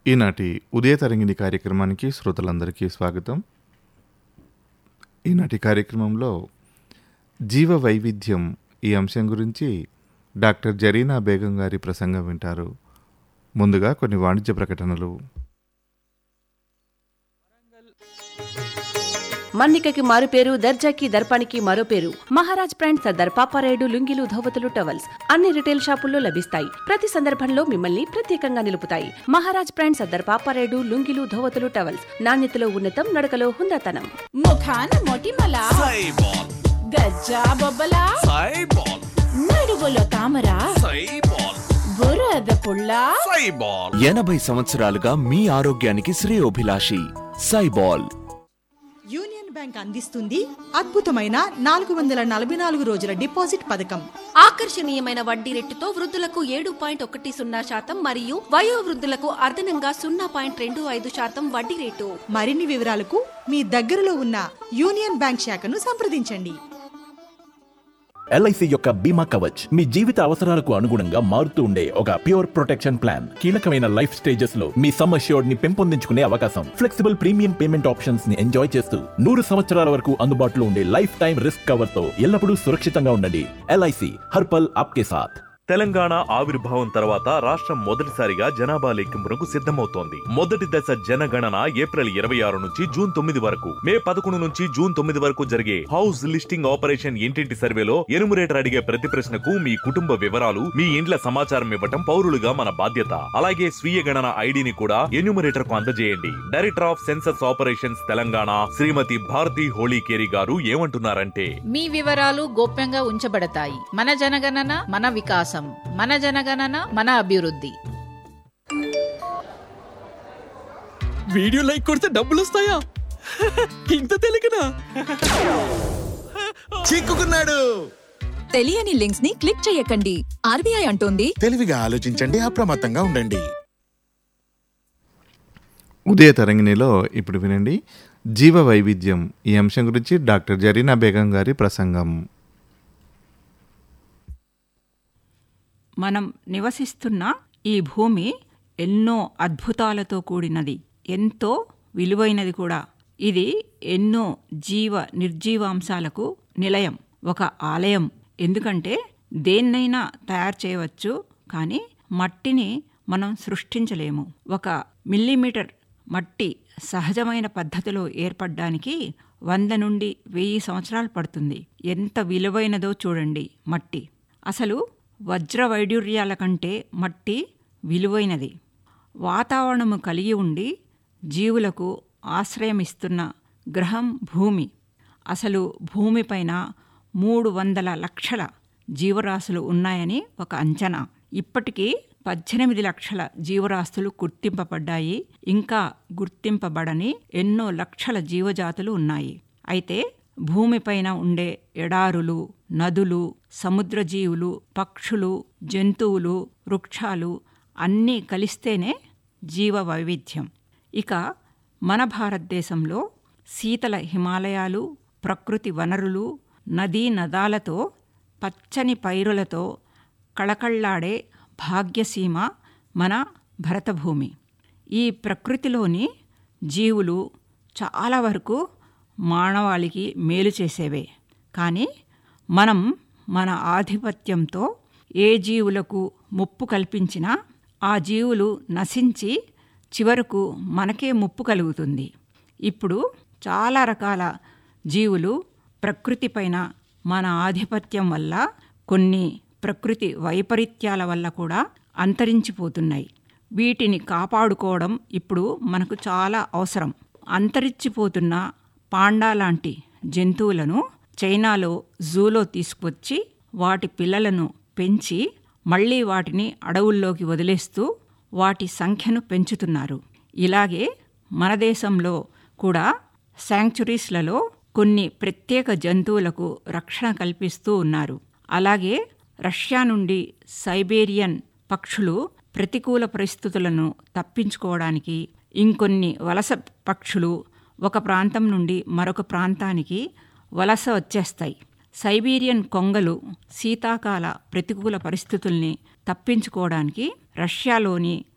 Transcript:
ఈనాటి ఉదయ తరంగిణి కార్యక్రమానికి శ్రోతలందరికీ స్వాగతం ఈనాటి కార్యక్రమంలో జీవ వైవిధ్యం ఈ అంశం గురించి డాక్టర్ జరీనా బేగం గారి ప్రసంగం వింటారు ముందుగా కొన్ని వాణిజ్య ప్రకటనలు మన్నికకి మారు పేరు దర్జాకి దర్పానికి మరో పేరు మహారాజ్ బ్రాండ్ సర్దార్ పాపారాయుడు లుంగిలు ధోవతులు టవల్స్ అన్ని రిటైల్ షాపుల్లో లభిస్తాయి ప్రతి సందర్భంలో మిమ్మల్ని ప్రత్యేకంగా నిలుపుతాయి మహారాజ్ బ్రాండ్ సర్దార్ పాపారాయుడు లుంగిలు ధోవతులు టవల్స్ నాణ్యతలో ఉన్నతం నడకలో హుందాతనం ముఖాన మొటిమల సైబాల్ గజ్జా బొబ్బల సైబాల్ నడువులో తామర సైబాల్ బురద పుల్ల సైబాల్ ఎనభై సంవత్సరాలుగా మీ ఆరోగ్యానికి శ్రేయోభిలాషి సైబాల్ యూనియన్ బ్యాంక్ అందిస్తుంది అద్భుతమైన నాలుగు వందల నలభై నాలుగు రోజుల డిపాజిట్ పథకం ఆకర్షణీయమైన వడ్డీ రేటుతో వృద్ధులకు ఏడు పాయింట్ ఒకటి సున్నా శాతం మరియు వయో వృద్ధులకు అదనంగా సున్నా పాయింట్ రెండు ఐదు శాతం వడ్డీ రేటు మరిన్ని వివరాలకు మీ దగ్గరలో ఉన్న యూనియన్ బ్యాంక్ శాఖను సంప్రదించండి ఎల్ఐసి యొక్క బీమా కవచ్ మీ జీవిత అవసరాలకు అనుగుణంగా మారుతూ ఉండే ఒక ప్యూర్ ప్రొటెక్షన్ ప్లాన్ కీలకమైన లైఫ్ స్టేజెస్ లో మీ సమ్ అష్యూర్డ్ ని పెంపొందించుకునే అవకాశం ఫ్లెక్సిబుల్ ప్రీమియం పేమెంట్ ఆప్షన్స్ ని ఎంజాయ్ చేస్తూ నూరు సంవత్సరాల వరకు అందుబాటులో ఉండే లైఫ్ టైం రిస్క్ కవర్ తో ఎల్లప్పుడూ సురక్షితంగా ఉండండి ఎల్ఐసి హర్పల్ ఆప్కే సాథ్ తెలంగాణ ఆవిర్భావం తర్వాత రాష్ట్రం మొదటిసారిగా జనాభా లెక్కింపునకు సిద్ధమవుతోంది మొదటి దశ జనగణన ఏప్రిల్ ఇరవై ఆరు నుంచి జూన్ తొమ్మిది వరకు మే పదకొండు నుంచి జూన్ తొమ్మిది వరకు జరిగే హౌస్ లిస్టింగ్ ఆపరేషన్ ఇంటింటి సర్వేలో ఎనుమరేటర్ అడిగే ప్రతి ప్రశ్నకు మీ కుటుంబ వివరాలు మీ ఇండ్ల సమాచారం ఇవ్వటం పౌరులుగా మన బాధ్యత అలాగే స్వీయ గణన ఐడిని కూడా ఎన్యూమరేటర్ కు అందజేయండి director of census operations Telangana Shrimati Bharathi Holikeri garu ఏమంటున్నారంటే మీ వివరాలు గోప్యంగా ఉంచబడతాయి మన జనగణన మన వికాసం మన జనగణన మన అభివృద్ధి వీడియో లైక్ కొడితే డబ్బులు వస్తాయా ఇంత తెలియకనా చిక్కుకున్నాడు తెలియని లింక్స్ ని క్లిక్ చేయకండి ఆర్బీఐ అంటోంది తెలివిగా ఆలోచించండి అప్రమత్తంగా ఉండండి ఉదయ తరంగిణిలో ఇప్పుడు వినండి జీవ వైవిధ్యం ఈ అంశం గురించి డాక్టర్ జరీనా బేగం గారి ప్రసంగం మనం నివసిస్తున్న ఈ భూమి ఎన్నో అద్భుతాలతో కూడినది ఎంతో విలువైనది కూడా ఇది ఎన్నో జీవ నిర్జీవాంశాలకు నిలయం ఒక ఆలయం ఎందుకంటే దేన్నైనా తయారు చేయవచ్చు కానీ మట్టిని మనం సృష్టించలేము ఒక మిల్లీమీటర్ మట్టి సహజమైన పద్ధతిలో ఏర్పడడానికి వంద నుండి వెయ్యి సంవత్సరాలు పడుతుంది ఎంత విలువైనదో చూడండి మట్టి అసలు వజ్ర వైడూర్యాల కంటే మట్టి విలువైనది వాతావరణము కలిగి ఉండి జీవులకు ఆశ్రయమిస్తున్న గ్రహం భూమి అసలు భూమిపైన మూడు వందల లక్షల జీవరాశులు ఉన్నాయని ఒక అంచనా ఇప్పటికీ పద్దెనిమిది లక్షల జీవరాశులు గుర్తింపబడ్డాయి ఇంకా గుర్తింపబడని ఎన్నో లక్షల జీవజాతులు ఉన్నాయి అయితే భూమిపైన ఉండే ఎడారులు నదులు సముద్ర జీవులు పక్షులు జంతువులు వృక్షాలు అన్నీ కలిస్తేనే జీవ వైవిధ్యం ఇక మన భారతదేశంలో శీతల హిమాలయాలు ప్రకృతి వనరులు నదీ నదాలతో పచ్చని పైరులతో కళకళ్లాడే భాగ్యసీమ మన భరతభూమి ఈ ప్రకృతిలోని జీవులు చాలా వరకు మానవాళికి మేలు చేసేవే కానీ మనం మన ఆధిపత్యంతో ఏ జీవులకు ముప్పు కల్పించినా ఆ జీవులు నశించి చివరకు మనకే ముప్పు కలుగుతుంది ఇప్పుడు చాలా రకాల జీవులు ప్రకృతిపైన మన ఆధిపత్యం వల్ల కొన్ని ప్రకృతి వైపరీత్యాల వల్ల కూడా అంతరించిపోతున్నాయి వీటిని కాపాడుకోవడం ఇప్పుడు మనకు చాలా అవసరం అంతరించిపోతున్న పాండా లాంటి జంతువులను చైనాలో జూలో తీసుకువచ్చి వాటి పిల్లలను పెంచి మళ్ళీ వాటిని అడవుల్లోకి వదిలేస్తూ వాటి సంఖ్యను పెంచుతున్నారు ఇలాగే మన దేశంలో కూడా శాంక్చురీస్లలో కొన్ని ప్రత్యేక జంతువులకు రక్షణ కల్పిస్తూ ఉన్నారు అలాగే రష్యా నుండి సైబేరియన్ పక్షులు ప్రతికూల పరిస్థితులను తప్పించుకోవడానికి ఇంకొన్ని వలస పక్షులు ఒక ప్రాంతం నుండి మరొక ప్రాంతానికి వలస వచ్చేస్తాయి సైబీరియన్ కొంగలు శీతాకాల ప్రతికూల పరిస్థితుల్ని తప్పించుకోవడానికి రష్యాలోని